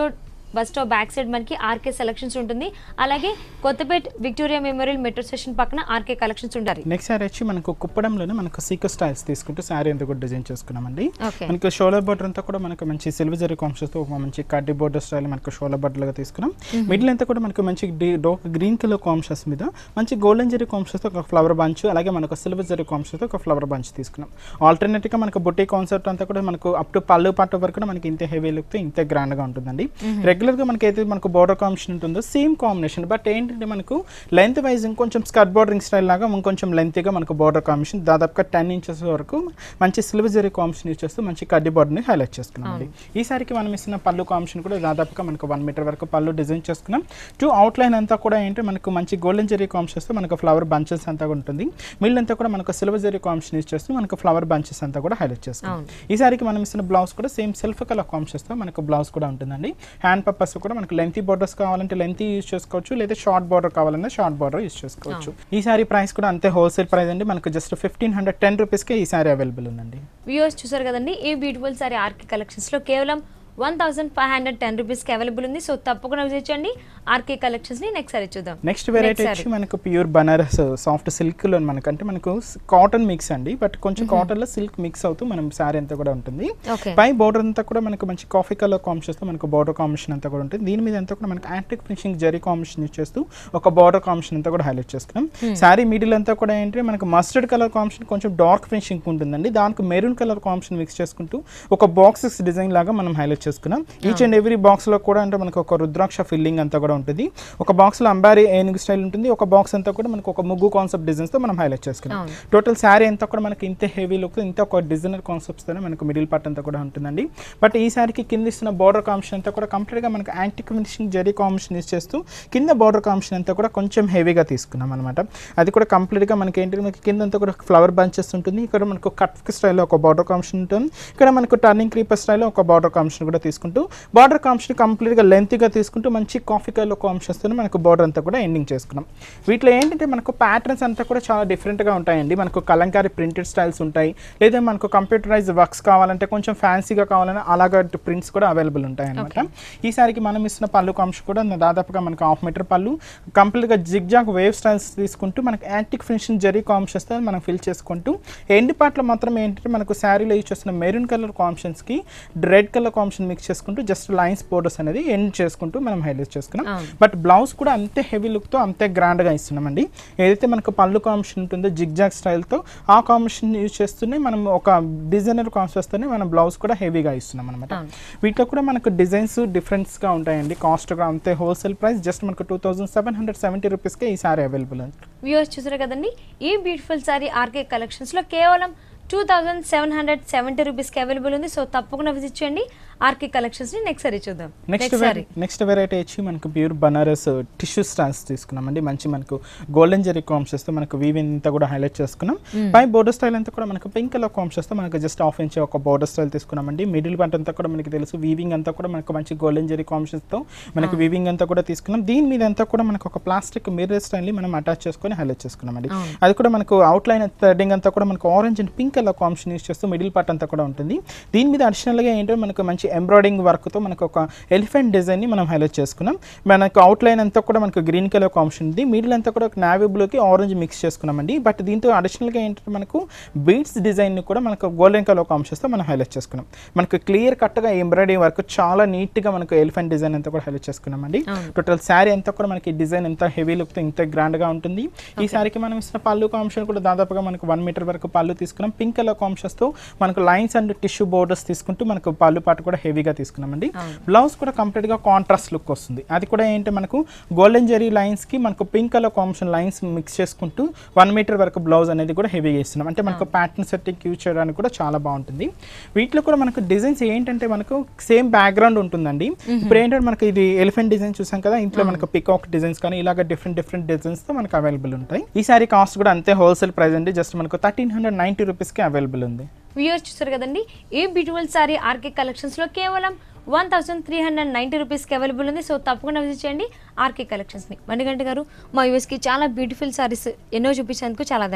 bus stop back side మనకి ఆర్కే సెలక్షన్స్ ఉంటుంది అలాగే Kothapet Victoria Memorial metro station పక్కన ఆర్కే కలెక్షన్స్ ఉంటారు నెక్స్ట్ సారీ వచ్చి మనకు కుప్పడంలోనే మనకు సీకో స్టైల్స్ తీసుకుంటూ శారీ అంతా కూడా డిజైన్ చేసుకున్నామండి ఓకే మనకి షోలర్ బోర్డర్ అంతా కూడా మనకు మంచి సిల్వర్ జరీ కాంప్షన్స్ తో ఒక మంచి కడ్డీ బోర్డర్ స్టైల్ మనకు షోలర్ బోర్డర్ లాగా తీసుకున్నాం మిడిల్ అంతా కూడా మనకు మంచి గ్రీన్ కలర్ కాంప్షన్స్ మీద మంచి గోల్డెన్ జరీ కాంప్షన్స్ తో ఒక ఫ్లవర్ బంచ్ అలాగే మనకు సిల్వర్ జరీ కాంప్షన్స్ తో ఒక ఫ్లవర్ బంచ్ తీసుకున్నాం ఆల్టర్నేట్ గా మనకు బుట్టి కాన్సెప్ట్ అంతా కూడా మనకు అప్ టు పళ్ళు పట్టు వరకు కూడా మనకి ఇంతే హెవీ లుక్ తో ఇంతే గ్రాండ్ గా ఉంటుందండి రెగ్యులర్ గా మనకి అయితే మనకు బోర్డర్ కాంబినేషన్ ఉంటుందో సేమ్ కాంబినేషన్ బట్ ఏంటంటే మనకు లెంత్ వైజ్ ఇంకొంచెం స్కర్ట్ బోర్డరింగ్ స్టైల్ లాగా ఇంకొంచెం లెంత్ గా మనకు బోర్డర్ కాంబినేషన్ దాదాపుగా టెన్ ఇంచెస్ వరకు మంచి సిల్వర్ జరీ కాంబినేషన్ యూస్ చేస్తూ మంచి కడ్డీ border ని హైలైట్ చేసుకున్నాం అండి ఈసారికి మనం ఇస్తున్న పళ్ళు కాంబినేషన్ కూడా దాదాపుగా మనకు వన్ మీటర్ వరకు పళ్ళు డిజైన్ చేసుకున్నాం టూ అవుట్ లైన్ అంతా కూడా ఏంటి మనకు మంచి గోల్డెన్ జరీ కాంబినేషన్ తో మనకు ఫ్లవర్ బంచెస్ అంతా కూడా ఉంటుంది మిడిల్ అంతా కూడా మనకు సిల్వర్ జరీ కాంబినేషన్ యూస్ చేస్తూ మనకు ఫ్లవర్ బంచెస్ అంతా కూడా హైలైట్ చేసుకున్నాం అవును. ఈసారికి మనం ఇస్తున్న బ్లౌజ్ కూడా సేమ్ సెల్ఫ్ కలర్ కాంబినేషన్స్ తో మనకు బ్లౌజ్ కూడా ఉంటుందండి హ్యాండ్ పర్పస్ కూడా మనకు లెంతీ బోర్డర్స్ కావాలంటే లెంతీ యూస్ చేసుకోవచ్చు లేదా షార్ట్ బార్డర్ కావాలన్నా షార్ట్ బార్డర్ యూస్ చేసుకోవచ్చు ఈ సారీ ప్రైస్ కూడా అంతే హోల్సేల్ ప్రైస్ అండి మనకు జస్ట్ ఫిఫ్టీన్ హండ్రెడ్ టెన్ రూపీస్కే ఈ సారీ అవైలబుల్ ఉందండి వ్యూవర్స్ చూసారు కదండి ఈ బ్యూటిఫుల్ సారీ ఆర్కే కలెక్షన్స్ లో కేవలం one thousand five hundred ten రూపీస్కి అవైలబుల్ ఉంది సో తప్పకుండా విజిట్ చేయండి ఆర్కే కలెక్షన్స్ ని నెక్స్ట్ సారీ చూద్దాం నెక్స్ట్ వెరైటీ Next వచ్చి మనకు ప్యూర్ బనారస్ సాఫ్ట్ సిల్క్ లో మనకు అంటే మనకు కాటన్ మిక్స్ అండి బట్ కొంచెం కాటన్ లో సిల్క్ మిక్స్ అవుతూ మనం శారీ అంతా కూడా ఉంటుంది ఓకే పై బోర్డర్ అంతా కూడా మనకు మంచి కాఫీ కలర్ కాంబినేషన్ తో మనకు బోర్డర్ కాంబినేషన్ అంతా కూడా ఉంటుంది దీని మీద అంతా కూడా మనకు antique finishing zari combination use చేస్తూ ఒక బోర్డర్ కాంబినేషన్ అంతా కూడా హైలైట్ చేసుకున్నాం శారీ మిడిల్ అంతా కూడా ఏంటంటే మనకు మస్టర్డ్ కలర్ కాంబినేషన్ కొంచెం డార్క్ ఫినిషింగ్ ఉంటుందండి దానికి మెరూన్ కలర్ కాంబినేషన్ మిక్స్ చేసుకుంటూ ఒక బాక్సెస్ డిజైన్ లాగా మనం హైలైట్ చేసుకున్నాం ఈచ్ అండ్ ఎవ్రీ బాక్స్ లో కూడా అంటే మనకు ఒక రుద్రాక్ష ఫిల్లింగ్ అంతా కూడా ఉంటుంది ఒక బాక్స్ లో అంబారీ ఏనుగు స్టైల్ ఉంటుంది ఒక బాక్స్ అంతా కూడా మనకు ఒక ముగ్గు కాన్సెప్ట్ డిజైన్స్ తో మనం హైలైట్ చేసుకున్నాం అవును. టోటల్ శారీ అంతా కూడా మనకి ఇంత హెవీ లుక్ ఇంత ఒక డిజైనర్ కాన్సెప్ట్స్ తోనే మనకు మిడిల్ పార్ట్ అంతా కూడా ఉంటుందండి బట్ ఈ శారీకి కింద ఇస్తున్న బార్డర్ కాంబినేషన్ అంతా కూడా కంప్లీట్ గా మనకు antique finishing zari combination use చేస్తూ కింద బార్డర్ కాంబినేషన్ అంతా కూడా కొంచెం హెవీగా తీసుకున్నాం అనమాట అది కూడా కంప్లీట్ గా మనకి ఏంటి మనకి కింద అంతా కూడా ఫ్లవర్ బంచెస్ ఉంటుంది ఇక్కడ మనకు కట్ స్టైల్లో ఒక బార్డర్ కాంబినేషన్ ఉంటుంది ఇక్కడ మనకు టర్నింగ్ క్రీపర్ స్టైల్లో ఒక బార్డర్ కాంబినేషన్ కూడా తీసుకుంటూ బార్డర్ కాంబినేషన్ కంప్లీట్ గా లెంత్ గా తీసుకుంటూ మంచి కాఫీ కలర్ కాంబినేషన్స్ తో మనకు బార్డర్ అంతా కూడా ఎండింగ్ చేసుకున్నాం వీటిలో ఏంటంటే మనకు ప్యాటర్న్స్ అంతా కూడా చాలా different గా ఉంటాయండి మనకు కలంకారీ ప్రింటెడ్ స్టైల్స్ ఉంటాయి లేదా మనకు కంప్యూటరైజ్ వర్క్స్ కావాలంటే కొంచెం ఫ్యాన్సీగా కావాలన్నా అలాగా ప్రింట్స్ కూడా అవైలబుల్ ఉంటాయి అనమాట ఈసారికి మనం ఇస్తున్న పళ్ళు కాంప్స్ కూడా దాదాపుగా మనకు హాఫ్ మీటర్ పళ్ళు కంప్లీట్గా జిగ్జాగ్ వేవ్ స్టైల్స్ తీసుకుంటూ మనకు యాంటిక్ ఫినిషింగ్ జరీ కాంప్షన్స్ మనం ఫిల్ చేసుకుంటూ ఎండ్ పార్ట్లో మాత్రం ఏంటంటే మనకు శారీలో యూజ్ చేస్తున్న మెరూన్ కలర్ కాంప్షన్స్కి రెడ్ కలర్ కాంప్షన్ మిక్స్ చేసుకుంటూ జస్ట్ లైన్స్ బోర్డర్స్ అనేది ఎండ్ చేసుకుంటూ మనం హైలైట్ చేసుకున్నాం అవును. బట్ బ్లౌజ్ కూడా అంతే హెవీ లుక్తో అంతే గ్రాండ్గా ఇస్తున్నామండి ఏదైతే మనకు పళ్ళు కాంబినేషన్ ఉంటుందో జిగ్జాగ్ స్టైల్తో ఆ కాంబినేషన్ యూజ్ చేస్తూనే మనం ఒక డిజైనర్ కాన్సెప్ట్తోనే మనం బ్లౌజ్ కూడా హెవీగా ఇస్తున్నాం అనమాట అవును. వీటిలో కూడా మనకు డిజైన్స్ డిఫరెన్స్గా ఉంటాయండి కాస్ట్ కూడా అంతే హోల్సేల్ ప్రైస్ జస్ట్ మనకు two thousand seven hundred seventy రూపీస్కే ఈ సారీ అవైలబుల్ అండి వ్యూవర్స్ చూసారు కదండి ఈ బ్యూటిఫుల్ సారీ ఆర్కే కలెక్షన్స్ లో కేవలం two thousand seven hundred seventy రూపీస్కి అవైలబుల్ ఉంది సో తప్పకుండా విజిట్ చేయండి ఆర్కే కలెక్షన్స్ ని నెక్స్ట్ సారీ చూద్దాం next next sari next variety వచ్చి మనకు ప్యూర్ బనారస్ టిష్యూ స్టాన్స్ తీసుకున్నామండి మంచి మనకు గోల్డెన్ జెరీ కాంప్స్ తో మనకు వీవింగ్ అంతా కూడా హైలైట్ చేసుకున్నాం పై బోర్డర్ స్టైల్ అంతా కూడా మనకు పింక్ కలర్ కాంప్స్ తో మనకు జస్ట్ హాఫ్ ఇంచ్ ఒక బోర్డర్ స్టైల్ తీసుకున్నామండి మిడిల్ పార్ట్ అంతా కూడా మనకి తెలుసు వీవింగ్ అంతా కూడా మనకు మంచి గోల్డెన్ జెరీ కాంప్స్ తో మనకి వీవింగ్ అంతా కూడా తీసుకున్నాం దీని మీద అంతా కూడా మనకు ఒక ప్లాస్టిక్ మిర్రర్ స్టైల్ ని మనం అటాచ్ చేసుకొని హైలైట్ చేసుకున్నామండి అవును. అది కూడా మనకు అవుట్ లైన్ థ్రెడ్డింగ్ అంతా కూడా మనకు orange and pink colour combination use చేస్తూ మిడిల్ పార్ట్ అంతా కూడా ఉంటుంది దీని మీద అడిషనల్ గా ఏంటంటే మనకు మంచి ఎంబ్రాయిడింగ్ వర్క్ తో మనకు ఒక ఎలిఫెంట్ డిజైన్ ని మనం హైలైట్ చేసుకున్నాం మనకు అవుట్ లైన్ అంతా కూడా మనకు గ్రీన్ కలర్ కాంబినేషన్ ఉంది మిడిల్ అంతా కూడా నావీ బ్లూకి ఆరెంజ్ మిక్స్ చేసుకున్నామండి బట్ దీంతో అడిషనల్ గా ఏంటంటే మనకు బీడ్స్ డిజైన్ ని కూడా మనకు గోల్డెన్ కలర్ కాంబినేషన్స్ తో మనం హైలైట్ చేసుకున్నాం మనకు క్లియర్ కట్ గా ఎంబ్రాయిడింగ్ వర్క్ చాలా నీట్ గా మనకు ఎలిఫెంట్ డిజైన్ అంతా కూడా హైలైట్ చేసుకున్నామండి అవును. టోటల్ శారీ అంతా కూడా మనకి డిజైన్ ఎంత హెవీ లుక్ తో ఇంత గ్రాండ్ గా ఉంటుంది ఈ శారీకి మనం ఇస్తున్న పళ్ళు కాంబినేషన్ కూడా దాదాపుగా మనకు వన్ మీటర్ వరకు పళ్ళు తీసుకున్నాం పింక్ కలర్ కాంబినేషన్స్ తో మనకు లైన్స్ అండ్ టిష్యూ బోర్డర్స్ తీసుకుంటూ మనకు పళ్ళు పాటు కూడా హెవీగా తీసుకున్నామండి అవును. బ్లౌజ్ కూడా కంప్లీట్ గా కాంట్రాస్ట్ లుక్ వస్తుంది అది కూడా ఏంటి మనకు గోల్డెన్ జెరీ లైన్స్ కి మనకు pink colour combination lines mix చేసుకుంటూ వన్ మీటర్ వరకు బ్లౌజ్ అనేది కూడా హెవీగా ఇస్తున్నాం అంటే మనకు ప్యాటర్న్ సెట్టింగ్ యూజ్ చేయడానికి కూడా చాలా బాగుంటుంది వీటిలో కూడా మనకు డిజైన్స్ ఏంటంటే మనకు సేమ్ బ్యాక్గ్రౌండ్ ఉంటుందండి ఇప్పుడు ఏంటంటే మనకి ఇది ఎలిఫెంట్ డిజైన్ చూసాం కదా ఇంట్లో మనకు పికాక్ డిజైన్స్ కానీ ఇలాగ డిఫరెంట్ డిఫరెంట్ డిజైన్స్ తో మనకు అవైలబుల్ ఉంటాయి ఈ సారీ కాస్ట్ కూడా అంతే హోల్సేల్ ప్రైస్ అండి జస్ట్ మనకు థర్టీన్ హండ్రెడ్ నైన్టీ రూపీస్కి అవైలబుల్ ఉంది వ్యూవర్స్ చూసారు కదండి ఈ బ్యూటిఫుల్ సారీ ఆర్కే కలెక్షన్స్ లో కేవలం one thousand three hundred ninety రూపీస్కి అవైలబుల్ ఉంది సో తప్పకుండా విజిట్ చేయండి ఆర్కే కలెక్షన్స్ని మణిగంట గారు మా యూఎస్కి చాలా బ్యూటిఫుల్ సారీస్ ఎన్నో చూపించేందుకు చాలా థ్యాంక్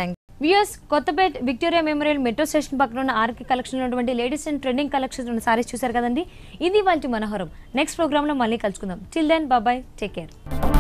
వ్యూఎస్ Kothapet Victoria Memorial metro station పక్కన ఉన్న ఆర్కే కలెక్షన్ ఉన్నటువంటి లేడీస్ అండ్ ట్రెండింగ్ కలెక్షన్స్ ఉన్న సారీస్ చూసారు కదండి ఇది వాళ్ళ మనోహరం నెక్స్ట్ ప్రోగ్రామ్ లో మళ్ళీ కలుసుకుందాం till then bye bye take care